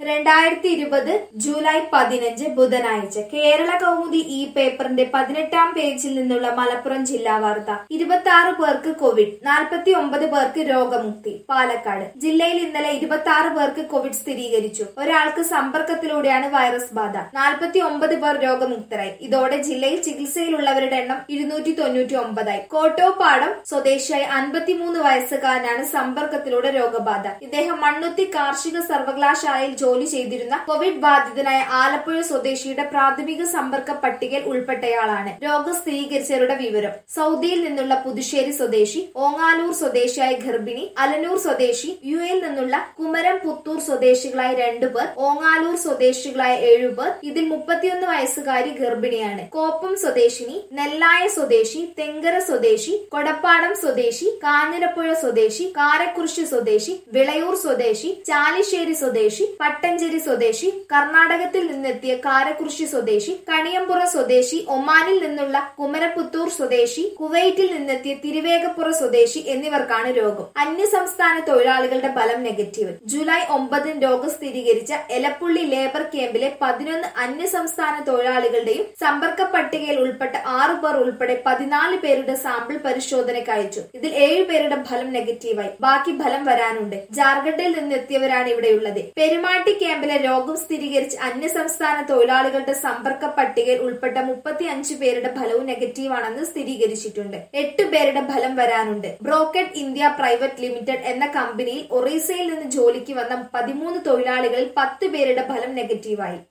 രണ്ടായിരത്തി ഇരുപത് ജൂലൈ പതിനഞ്ച് ബുധനാഴ്ച കേരള കൗമുദി ഈ പേപ്പറിന്റെ പതിനെട്ടാം പേജിൽ നിന്നുള്ള മലപ്പുറം ജില്ലാ വാർത്ത ഇരുപത്തി ആറ് പേർക്ക് കോവിഡ് നാൽപ്പത്തി ഒമ്പത് പേർക്ക് രോഗമുക്തി പാലക്കാട് ജില്ലയിൽ ഇന്നലെ ഇരുപത്തി ആറ് പേർക്ക് കോവിഡ് സ്ഥിരീകരിച്ചു ഒരാൾക്ക് സമ്പർക്കത്തിലൂടെയാണ് വൈറസ് ബാധ നാൽപ്പത്തി ഒമ്പത് പേർ രോഗമുക്തരായി ഇതോടെ ജില്ലയിൽ ചികിത്സയിലുള്ളവരുടെ എണ്ണം ഇരുന്നൂറ്റി തൊണ്ണൂറ്റി ഒമ്പതായി കോട്ടോപ്പാടം സ്വദേശിയായ അൻപത്തിമൂന്ന് വയസ്സുകാരനാണ് സമ്പർക്കത്തിലൂടെ രോഗബാധ ഇദ്ദേഹം മണ്ണുത്തി കാർഷിക സർവകലാശാലയിൽ ജോലി ചെയ്തിരുന്ന കോവിഡ് ബാധിതനായ ആലപ്പുഴ സ്വദേശിയുടെ പ്രാഥമിക സമ്പർക്ക പട്ടികയിൽ ഉൾപ്പെട്ടയാളാണ് രോഗം സ്ഥിരീകരിച്ചവരുടെ വിവരം സൗദിയിൽ നിന്നുള്ള പുതുശ്ശേരി സ്വദേശി ഓങ്ങാലൂർ സ്വദേശിയായ ഗർഭിണി അലനൂർ സ്വദേശി യു എയിൽ നിന്നുള്ള കുമരം പുത്തൂർ സ്വദേശികളായ രണ്ടുപേർ ഓങ്ങാലൂർ സ്വദേശികളായ ഏഴുപേർ ഇതിൽ മുപ്പത്തിയൊന്ന് വയസ്സുകാരി ഗർഭിണിയാണ് കോപ്പം സ്വദേശിനി നെല്ലായ സ്വദേശി തെങ്കര സ്വദേശി കൊടപ്പാടം സ്വദേശി കാഞ്ഞിരപ്പുഴ സ്വദേശി കാരക്കുറിശി സ്വദേശി വിളയൂർ സ്വദേശി ചാലിശ്ശേരി സ്വദേശി പട്ടഞ്ചേരി സ്വദേശി കർണാടകത്തിൽ നിന്നെത്തിയ കാരക്കുറിശി സ്വദേശി കണിയമ്പുറ സ്വദേശി ഒമാനിൽ നിന്നുള്ള കുമരപുത്തൂർ സ്വദേശി കുവൈറ്റിൽ നിന്നെത്തിയ തിരുവേഗപ്പുറ സ്വദേശി എന്നിവർക്കാണ് രോഗം അന്യസംസ്ഥാന തൊഴിലാളികളുടെ ഫലം നെഗറ്റീവ് ജൂലൈ ഒമ്പതിന് രോഗം സ്ഥിരീകരിച്ച എലപ്പുള്ളി ലേബർ ക്യാമ്പിലെ പതിനൊന്ന് അന്യസംസ്ഥാന തൊഴിലാളികളുടെയും സമ്പർക്ക പട്ടികയിൽ ഉൾപ്പെട്ട ആറു പേർ ഉൾപ്പെടെ പതിനാല് പേരുടെ സാമ്പിൾ പരിശോധനയ്ക്ക് അയച്ചു ഇതിൽ ഏഴു പേരുടെ ഫലം നെഗറ്റീവായി ബാക്കി ഫലം വരാനുണ്ട് ജാർഖണ്ഡിൽ നിന്നെത്തിയവരാണ് ഇവിടെയുള്ളത് പെരുമാട്ടി ക്യാമ്പിലെ രോഗം സ്ഥിരീകരിച്ച അന്യസംസ്ഥാന തൊഴിലാളികളുടെ സമ്പർക്ക പട്ടികയിൽ ഉൾപ്പെട്ട മുപ്പത്തി അഞ്ച് പേരുടെ ഫലവും നെഗറ്റീവാണെന്ന് സ്ഥിരീകരിച്ചിട്ടുണ്ട് എട്ട് പേരുടെ ഫലം വരാനുണ്ട് ബ്രോക്കറ്റ് ഇന്ത്യ പ്രൈവറ്റ് ലിമിറ്റഡ് എന്ന കമ്പനിയിൽ ഒറീസയിൽ നിന്ന് ജോലിക്ക് വന്ന പതിമൂന്ന് തൊഴിലാളികളിൽ പത്ത് പേരുടെ ഫലം നെഗറ്റീവായി